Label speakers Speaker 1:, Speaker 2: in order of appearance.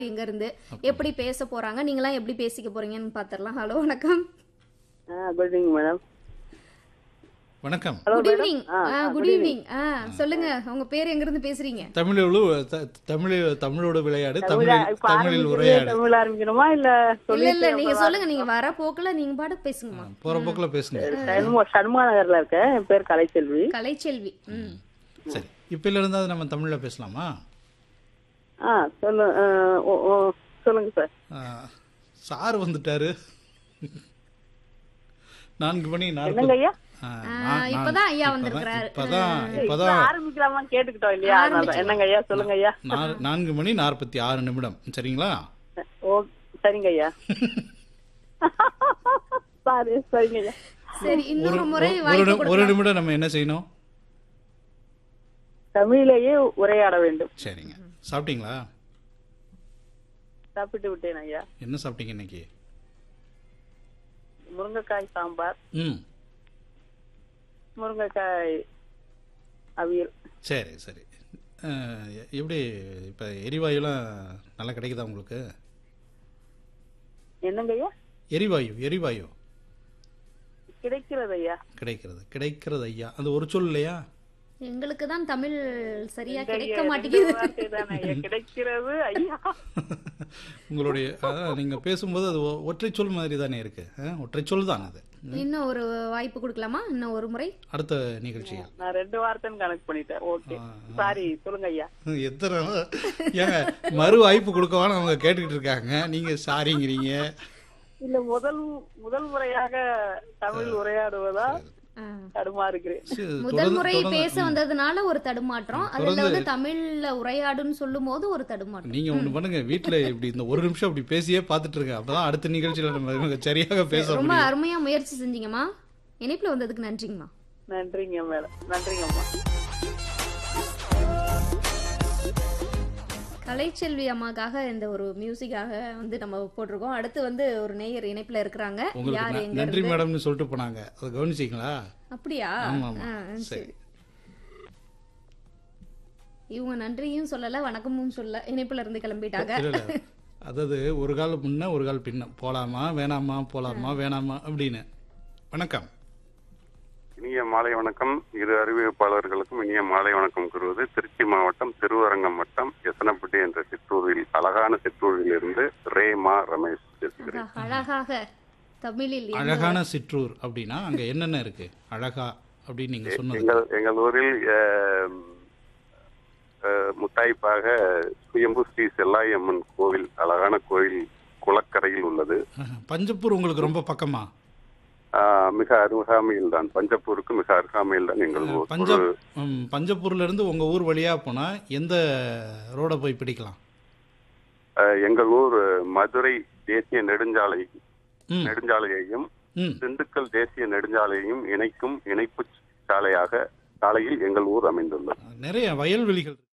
Speaker 1: எங்க இருந்து எப்படி பேச போறாங்க நீங்களாம் எப்படி பேசிக்க போறீங்கன்னு பாத்திரலாம் ஹலோ வணக்கம்
Speaker 2: குட் ஈவினிங் மேடம்
Speaker 3: வணக்கம்
Speaker 2: hello
Speaker 1: good
Speaker 2: madam
Speaker 1: evening good evening ஆ சொல்லுங்க உங்க பேர் எங்க இருந்து பேசுறீங்க
Speaker 3: தமிழோடு த- தமிழ் தமிழோட விளையாடு
Speaker 2: தமிழா
Speaker 3: தமிழில்
Speaker 2: இப்ப
Speaker 3: தமிழில்
Speaker 2: ஆரம்பிக்கிறதே
Speaker 3: உரையாடு
Speaker 2: தமிழ் ஆரம்பிக்கணுமா இல்ல
Speaker 1: இல்ல
Speaker 2: சொல்லி
Speaker 1: இல்ல நீங்க சொல்லுங்க நீங்க வர போக்குல நீங்க பாட்டுக்கு பேசுங்கம்மா
Speaker 3: போற போக்குல பேசுங்க
Speaker 2: சண்முக சண்முக நகர்ல இருக்கேன் என் பேர் கலைச்செல்வி
Speaker 1: கலைச்செல்வி ம்
Speaker 3: சரி இப்ப இருந்து நம்ம தமிழ்ல பேசலாமா
Speaker 2: ஆ சொல்லு ஆ, ஓ, ஓ, சொல்லுங்க சார்
Speaker 3: ஆ, சார் வந்துட்டாரு நான்கு மணி நாற்பது
Speaker 2: என்னங்க ஐயா
Speaker 3: ஆ,
Speaker 1: ஆ,
Speaker 3: நான்- நான்
Speaker 1: இப்பதான் ஐயா
Speaker 3: இப்பதான்-
Speaker 1: வந்திருக்கிறாரு.
Speaker 3: இப்பதான்
Speaker 2: இப்ப
Speaker 3: இப்பதான்
Speaker 2: ஆரம்பிக்கலாமா கேட்டுக்கிட்டோம் இல்லையா அதனால என்னங்க ஐயா சொல்லுங்க ஐயா
Speaker 3: நா- நான்கு மணி நாற்பத்தி ஆறு நிமிடம் சரிங்களா
Speaker 2: ஓ சரிங்க ஐயா சாரி சரிங்க ஐயா
Speaker 1: சரி
Speaker 3: ஒரு
Speaker 1: இன்னொரு முறை
Speaker 3: ஒரு-
Speaker 1: வாய்ப்பு
Speaker 3: ஒரு ஒரு
Speaker 1: கொடுக்கலாம்
Speaker 3: நிமிடம் நம்ம என்ன செய்யணும்
Speaker 2: தமிழிலேயே உரையாட வேண்டும்
Speaker 3: சரிங்க சாப்பிட்டீங்களா
Speaker 2: சாப்பிட்டு விட்டேன் ஐயா
Speaker 3: என்ன சாப்பிட்டீங்க இன்னைக்கு
Speaker 2: முருங்கைக்காய் சாம்பார்
Speaker 3: ம்
Speaker 2: முருங்கைக்காய் அவியல்
Speaker 3: சரி சரி அஹ், எ- எப்படி இப்போ எரிவாயுலாம் நல்லா கிடைக்குதா உங்களுக்கு
Speaker 2: என்னங்க ஐயா
Speaker 3: எரிவாயு எரிவாயு
Speaker 2: கிடைக்கிறது ஐயா
Speaker 3: கிடைக்கிறது கிடைக்கிறது ஐயா அந்த ஒரு சொல் இல்லையா
Speaker 1: எங்களுக்கு தான் தமிழ் சரியா கிடைக்க
Speaker 2: ரெண்டு
Speaker 1: மாட்டேங்குது
Speaker 2: வார்த்தை தானே ஐயா. கிடைக்கிறது ஐயா
Speaker 3: உங்களுடைய அதான் நீங்கள் பேசும்போது அது ஒ- ஒற்றை சொல் மாதிரி தானே இருக்கு அஹ், ஒற்றை சொல் தான் அது
Speaker 1: இன்னும் ஒரு வாய்ப்பு கொடுக்கலாமா இன்னும் ஒரு முறை
Speaker 3: அடுத்த நிகழ்ச்சிகள்
Speaker 2: நான் ரெண்டு வார்த்தைன்னு கணக்கு பண்ணிட்டேன் ஓகே சாரி சொல்லுங்க ஐயா
Speaker 3: எத்தனை நாள்? ஏங்க மறு வாய்ப்பு கொடுக்கவான்னு அவங்க கேட்டுக்கிட்டு இருக்காங்க நீங்க சாரிங்கிறீங்க
Speaker 2: இல்ல முதல் முதல் முறையாக தமிழ் உரையாடுவதா
Speaker 1: ஆ.
Speaker 2: தடுமா இருக்கிறேன்
Speaker 3: சரி,
Speaker 1: முதல்
Speaker 3: தொடர்ந்து-
Speaker 1: முறை
Speaker 3: தொடர்ந்து-
Speaker 1: பேச வந்ததுனால ஒரு தடுமாற்றம் அதுல வந்து தமிழ்ல உரையாடுன்னு சொல்லும் போது ஒரு தடுமாற்றம்
Speaker 3: நீங்க ஒண்ணு பண்ணுங்க வீட்ல இப்படி இந்த ஒரு நிமிஷம் அப்படி பேசியே பார்த்துட்டு இருங்க அப்பதான் அடுத்த நிகழ்ச்சியில நம்ம இவங்க சரியாக பேச
Speaker 1: ரொம்ப
Speaker 3: முடியும்
Speaker 1: அருமையா முயற்சி செஞ்சீங்கம்மா இணைப்புல வந்ததுக்கு நன்றிங்கம்மா
Speaker 2: நன்றிங்க மேடம் நன்றிங்கம்மா
Speaker 1: கலைச்செல்வி அம்மாக்காக இந்த ஒரு மியூசிக்காக வந்து நம்ம போட்டிருக்கோம் அடுத்து வந்து ஒரு நேயர் இணைப்புல இருக்கிறாங்க
Speaker 3: உங்களுக்கு
Speaker 1: யார்
Speaker 3: ந-
Speaker 1: எங்க
Speaker 3: நன்றி
Speaker 1: இருந்து
Speaker 3: மேடம்னு சொல்லிட்டு போனாங்க அதை கவனிச்சிங்களா
Speaker 1: அப்படியா
Speaker 3: ஆமா ஆமா
Speaker 1: ஆ,
Speaker 3: சரி
Speaker 1: சரி இவங்க நன்றியும் சொல்லல வணக்கமும் சொல்ல இணைப்புல இருந்து கிளம்பிட்டாங்க
Speaker 3: இல்ல இல்ல அதாவது ஒரு கால் முன்ன ஒரு கால் பின்ன போலாமா வேணாமா போலாமா வேணாமா அப்படின்னு வணக்கம்
Speaker 4: இனிய மாலை வணக்கம் இரு அறிவிப்பாளர்களுக்கும் இனிய மாலை வணக்கம் கூறுவது திருச்சி மாவட்டம் திருவரங்கம் வட்டம் எசனப்பட்டி என்ற சிற்றூரில் அழகான சிற்றூரில் இருந்து ரேமா ரமேஷ் பேசுகிறேன்
Speaker 1: அழகா- அழகாக தமிழில் எந்த-
Speaker 3: அழகான சிற்றூர் அப்படின்னா அங்க என்னென்ன இருக்கு அழகா அப்படின்னு நீங்க சொன்னது
Speaker 4: எங்கள் எங்கள் ஊரில் அஹ், அஹ், முத்தாய்ப்பாக சுயம்பு ஸ்ரீ செல்லாயம்மன் கோவில் அழகான கோவில் குளக்கரையில் உள்ளது
Speaker 3: பஞ்சப்பூர் உங்களுக்கு ரொம்ப பக்கமா
Speaker 4: அஹ், மிக அருகாமையில் தான் பஞ்சப்பூருக்கு மிக அருகாமையில் தான் எங்கள் ஊர்
Speaker 3: பஞ்ச
Speaker 4: ஒரு
Speaker 3: ம், பஞ்சப்பூர்ல இருந்து உங்க ஊர் வழியா போனா எந்த ரோட போய் பிடிக்கலாம்
Speaker 4: அஹ், எங்கள் ஊர் மதுரை தேசிய நெடுஞ்சாலை
Speaker 3: ம்
Speaker 4: நெடுஞ்சாலையையும்
Speaker 3: ம்
Speaker 4: திண்டுக்கல் தேசிய நெடுஞ்சாலையையும் இணைக்கும் இணைப்பு சாலையாக சாலையில் எங்கள் ஊர் அமைந்துள்ளது
Speaker 3: நிறைய வயல்வெளிகள்